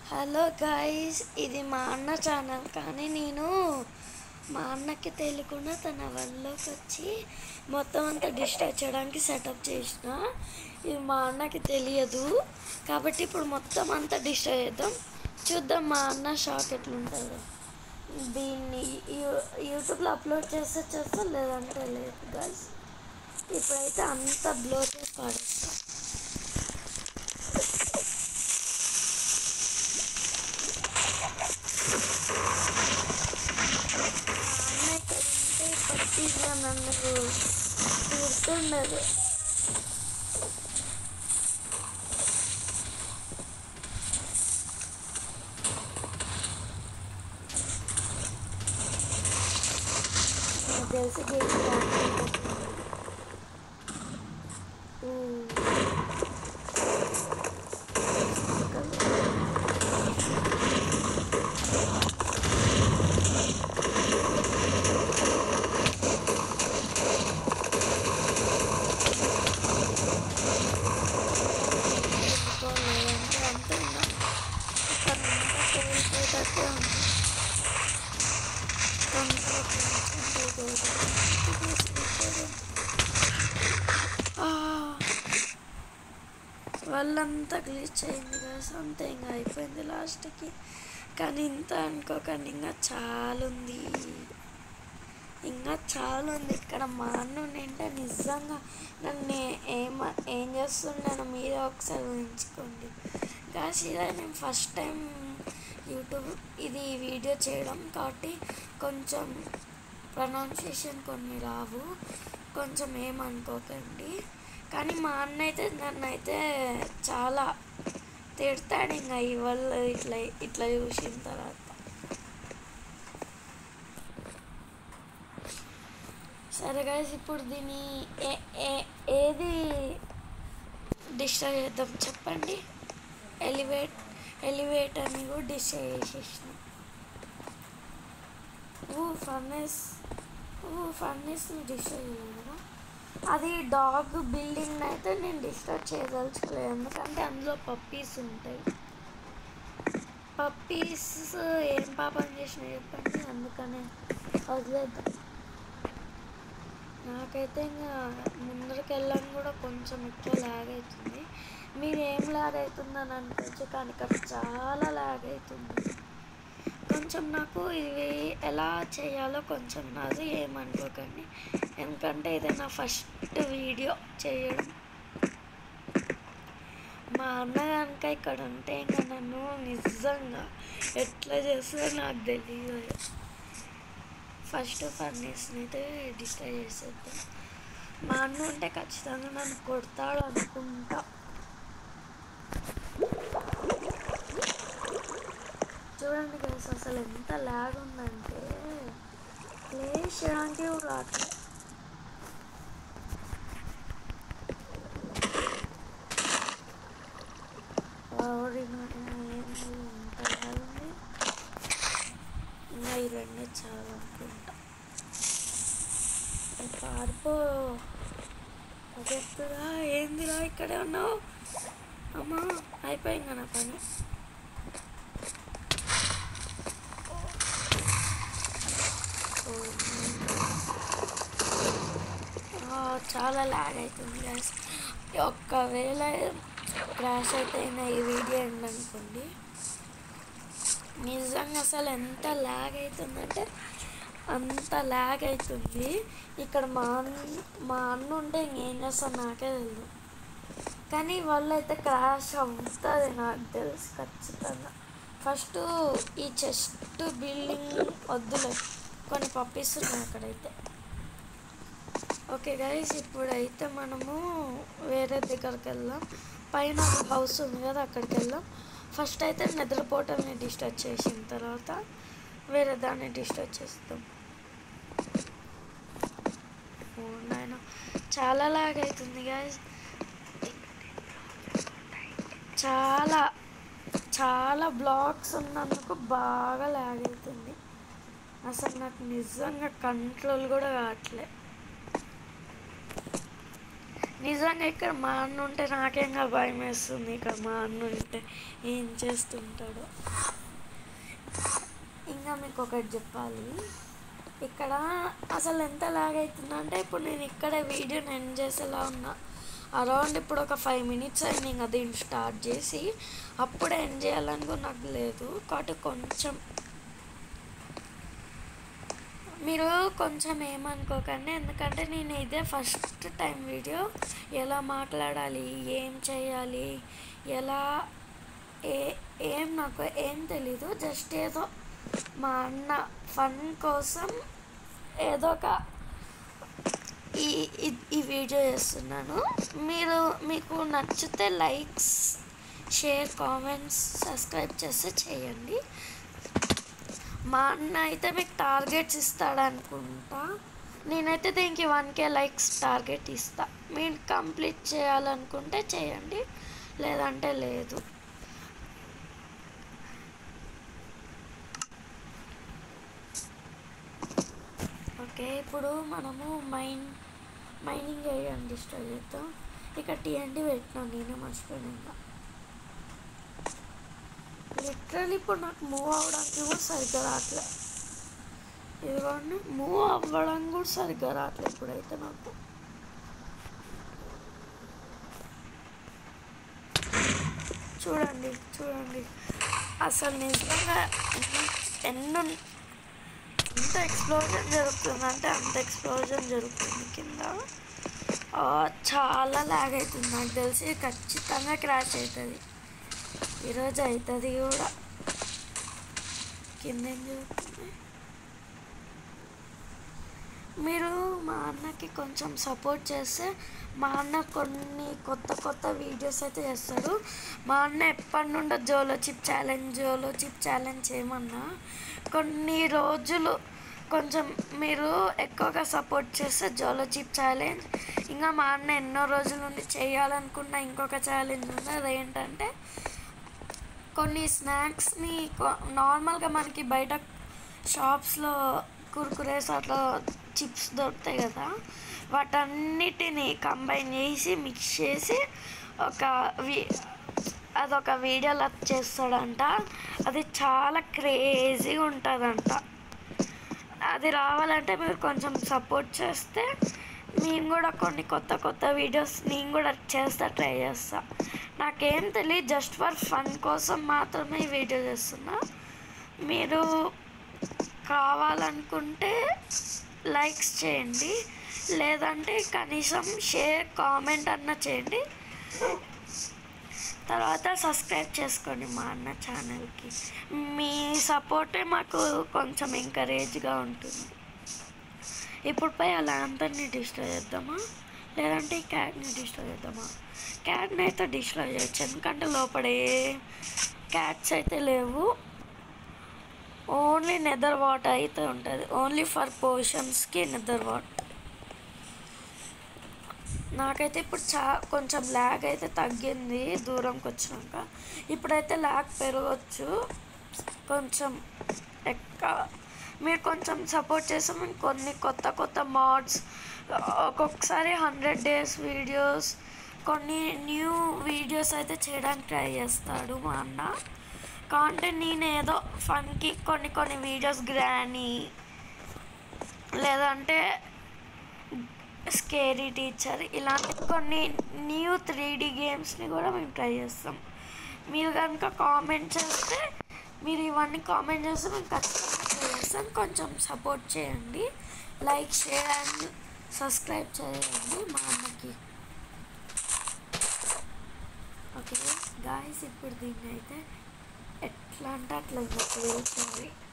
Hello guys ఇది మా అన్న ఛానల్ కానీ నేను మా అన్నకి తెలియకుండా తన వల్లకి వచ్చి మొత్తం అంతా డిస్టర్బ్ చేయడానికి సెటప్ చేసిన ఇది మా అన్నకి తెలియదు కాబట్టి ఇప్పుడు మొత్తం అంతా డిస్టర్బ్ చేద్దాం చూద్దాం మా అన్న షాక్ ఎట్లుంటుందో దీన్ని యూ- యూట్యూబ్లో అప్లోడ్ చేస్తే చేస్తా లేదంటే లేదు గాయస్ ఇప్పుడైతే అంతా బ్లో చేసి పాడేస్తాం అన్న ఇక్కడ ఉంటే పట్టిగా నన్ను తిడుతుండదు నాకు తెలిసి గేమ్ లేదంటే అంతే ఇంకా ఇక్కడ అంతా కోల్పోయేటట్టే ఉంది తొందరగా కొంచెం పోగొట్టు. ఆ, వాళ్ళంతా గ్లీచ్ అయింది కదా అంతే ఇంకా అయిపోయింది లాస్ట్కి కానీ ఇంత అనుకోకండి ఇంకా చాలా ఉంది ఇంకా చాలా ఉంది ఇక్కడ మా అన్న ఉంటే నిజంగా నన్ను ఏం ఏం చేస్తున్నాను మీరే ఒకసారి ఊహించుకోండి కాసి ఇదే నేను ఫస్ట్ టైం యూట్యూబ్ ఇది వీడియో చేయడం కాబట్టి కొంచెం ప్రొనౌన్సియేషన్ కొన్ని రావు కొంచెం ఏమనుకోకండి కానీ మా అన్న అయితే నన్ను అయితే చాలా తిడతాడు ఇంకా ఇవాళ ఇట్లా ఇట్లా చూసిన తర్వాత సరే గాయస్ ఇప్పుడు దీన్ని ఏ ఏ ఏది డిస్టర్బ్ చేద్దాం చెప్పండి ఎలివేట్ ఎలివేటర్ని కూడా డిస్టర్బ్ చేసేసిన ఊ ఫర్నెస్ ఊ ఫర్నెస్ని డిస్టర్బ్ చేయలేదు కదా అది డాగ్ బిల్డింగ్ అయితే నేను డిస్టర్బ్ చేయదలుచుకోలేదు ఎందుకంటే అందులో పప్పీస్ ఉంటాయి పప్పీస్ ఏం పాపం చేసిన చెప్పండి అందుకనే వదిలేద్దాం నాకైతే ఇంకా ముందరికి వెళ్ళని కూడా కొంచెం ఎక్కువ లాగ్ అవుతుంది మీరు ఏం లాగ్ అవుతుందని అనుకోవచ్చు కానీ ఇక్కడ చాలా లాగ్ అవుతుంది కొంచెం నాకు ఇవి ఎలా చేయాలో కొంచెం నాది ఏమనుకోకండి ఎందుకంటే ఇది నా ఫస్ట్ వీడియో చేయడం మా అన్న కనుక ఇక్కడ ఉంటే ఇంకా నన్ను నిజంగా ఎట్లా చేస్తుందో నాకు తెలియదు ఫస్ట్ ఫర్నేస్ని అయితే డిస్ట్రై చేసేద్దాం మా అన్న ఉంటే ఖచ్చితంగా నన్ను కొడతాడు అనుకుంటా చూడండి గైస్ అసలు ఎంత లాగ్ ఉందంటే ప్లే చేయడానికి కూడా రావట్లేదు ఓరి నాయనా, ఏంది ఇంత లాగ్ ఉంది ఇంకా ఈ రెండే చాలు అనుకుంటా ఏ పారిపో చెప్తురా ఏందిరా ఇక్కడే ఉన్నావు అమ్మా అయిపోయింది నా పని ఓ, ఆ, చాలా లాగ్ అవుతుంది గ్యాస్ ఒక్కవేళ క్రాష్ అయితే నా ఈ వీడియో ఎండ్ అనుకోండి నిజంగా అసలు ఎంత లాగ్ అవుతుందంటే అంత లాగ్ అవుతుంది ఇక్కడ మా అన్న మా అన్న ఉంటే ఇంకేం చేస్తాను నాకే తెలియదు కానీ వాళ్ళు అయితే క్రాష్ అవుతుంది నాకు తెలుసు ఖచ్చితంగా ఫస్ట్ ఈ చెస్ట్ బిల్డింగ్ వద్దులే కొన్ని పప్పీస్ ఉన్నాయి అక్కడైతే ఓకే గైస్ ఇప్పుడైతే మనము వేరే దగ్గరికి వెళ్దాం పైన ఒక హౌస్ ఉంది కదా అక్కడికి వెళ్దాం ఫస్ట్ అయితే నిద్ర పోటల్ని డిస్టర్బ్ చేసిన తర్వాత వేరే దాన్ని డిస్టర్బ్ చేస్తాం ఓ నాయన చాలా లాగ్ అవుతుంది గాయస్ చాలా చాలా బ్లాక్స్ ఉన్నందుకు బాగా లాగ్ అవుతుంది అసలు నాకు నిజంగా కంట్రోల్ కూడా కావట్లే నిజంగా ఇక్కడ మా అన్న ఉంటే నాకేంగా భయం వేస్తుంది ఇక్కడ మా అన్న ఉంటే ఏం చేస్తుంటాడో ఇంకా మీకు ఒకటి చెప్పాలి ఇక్కడ అసలు ఎంత లాగ్ అవుతుందంటే ఇప్పుడు నేను ఇక్కడే వీడియోని ఎండ్ చేసేలా ఉన్నా అరౌండ్ ఇప్పుడు ఒక ఫైవ్ మినిట్స్ అయింది ఇంకా దీన్ని స్టార్ట్ చేసి అప్పుడే ఎండ్ చేయాలని కూడా నాకు లేదు కాబట్టి కొంచెం మీరు కొంచెం ఏమనుకోకండి ఎందుకంటే నేను ఇదే ఫస్ట్ టైం వీడియో ఎలా మాట్లాడాలి ఏం చేయాలి ఎలా ఏ ఏం నాకు ఏం తెలీదు జస్ట్ ఏదో మా అన్న ఫన్ కోసం ఏదో ఒక ఈ ఈ- ఈ వీడియో చేస్తున్నాను మీరు మీకు నచ్చితే లైక్స్ షేర్ కామెంట్స్ సబ్స్క్రైబ్ చేస్తే చేయండి మా అన్న అయితే మీకు టార్గెట్స్ ఇస్తాడు అనుకుంటా నేనైతే దీనికి వన్ కే లైక్స్ టార్గెట్ ఇస్తా మీరు కంప్లీట్ చేయాలనుకుంటే చేయండి లేదంటే లేదు ఓకే ఇప్పుడు మనము మైన్ మైనింగ్ ఏరియాని డిస్ట్రాయ్ చేద్దాం ఇక్కడ టీఎన్టీ పెట్టినాను నేనే మర్చిపోయాను ఇంకా లిటరల్ ఇప్పుడు నాకు మూవ్ అవ్వడానికి కూడా సరిగ్గా రావట్లే ఇదిగోండి మూవ్ అవ్వడానికి కూడా సరిగ్గా రావట్లేదు ఇప్పుడైతే నాకు చూడండి చూడండి అసలు నిజంగా ఎన్ని ఎన్నో ఎంత ఎక్స్ప్లోజన్ జరుగుతుందంటే అంత ఎక్స్ప్లోజన్ జరుగుతుంది కింద ఆ, చాలా లాగ్ అవుతుంది నాకు తెలిసి ఖచ్చితంగా క్రాష్ అవుతుంది ఈరోజు అవుతుంది కూడా కింద ఏం జరుగుతుంది మీరు మా అన్నకి కొంచెం సపోర్ట్ చేస్తే మా అన్న కొన్ని కొత్త కొత్త వీడియోస్ అయితే చేస్తాడు మా అన్న ఎప్పటి నుండో Jolo chip challenge Jolo chip challenge చేయమన్నా కొన్ని రోజులు కొంచెం మీరు ఎక్కువగా సపోర్ట్ చేస్తే జోలో చిప్ ఛాలెంజ్ ఇంకా మా అన్న ఎన్నో రోజుల నుండి చేయాలనుకున్న ఇంకొక ఛాలెంజ్ ఉంది అదేంటంటే కొన్ని స్నాక్స్ని నార్మల్గా మనకి బయట షాప్స్లో కుర్కురేస్ అట్లా చిప్స్ దొరుకుతాయి కదా వాటన్నిటిని కంబైన్ చేసి మిక్స్ చేసి ఒక వి అదొక వీడియోలో చేస్తాడంట అది చాలా క్రేజీగా ఉంటుందంట అది రావాలంటే మీరు కొంచెం సపోర్ట్ చేస్తే నేను కూడా కొన్ని కొత్త కొత్త వీడియోస్ నేను కూడా చేస్తా ట్రై చేస్తా నాకేం తెలియదు జస్ట్ ఫర్ ఫన్ కోసం మాత్రమే ఈ వీడియో చేస్తున్నా మీరు కావాలనుకుంటే లైక్స్ చేయండి లేదంటే కనీసం షేర్ కామెంట్ అన్న చేయండి తర్వాత సబ్స్క్రైబ్ చేసుకోండి మా అన్న ఛానల్కి మీ సపోర్టే మాకు కొంచెం ఎంకరేజ్గా ఉంటుంది ఇప్పుడు పోయి అలా అందరినీ డిస్ట్రాయ్ చేద్దామా లేదంటే ఈ క్యాట్ని డిస్ట్రాయ్ చేద్దామా క్యాట్ని అయితే డిస్ట్రాయ్ చేయొచ్చు ఎందుకంటే లోపడే క్యాట్స్ అయితే లేవు ఓన్లీ నెదర్ వాట్ అయితే ఉంటుంది ఓన్లీ ఫర్ పోషన్స్కి నెదర్ వాట్ నాకైతే ఇప్పుడు చా కొంచెం ల్యాగ్ అయితే తగ్గింది దూరంకి వచ్చినాక ఇప్పుడైతే ల్యాగ్ పెరగచ్చు కొంచెం ఎక్క మీరు కొంచెం సపోర్ట్ చేస్తే మేము కొన్ని కొత్త కొత్త మాడ్స్ ఒక్కొక్కసారి హండ్రెడ్ డేస్ వీడియోస్ కొన్ని న్యూ వీడియోస్ అయితే చేయడానికి ట్రై చేస్తాడు మా అన్న కాంటే నేను ఏదో ఫన్కి కొన్ని కొన్ని వీడియోస్ గ్రానీ లేదంటే స్కేరీ టీచర్ ఇలాంటి కొన్ని న్యూ త్రీ డీ గేమ్స్ని కూడా మేము ట్రై చేస్తాం మీరు కనుక కామెంట్ చేస్తే మీరు ఇవన్నీ కామెంట్ చేస్తే మేము ఖచ్చితంగా ట్రై చేస్తాం కొంచెం సపోర్ట్ చేయండి లైక్ షేర్ అండ్ సబ్స్క్రైబ్ చేయండి మా అన్నకి ఓకే గాయస్ ఇప్పుడు దీన్ని అయితే ఎట్లా అంటే అట్లా వేయాలి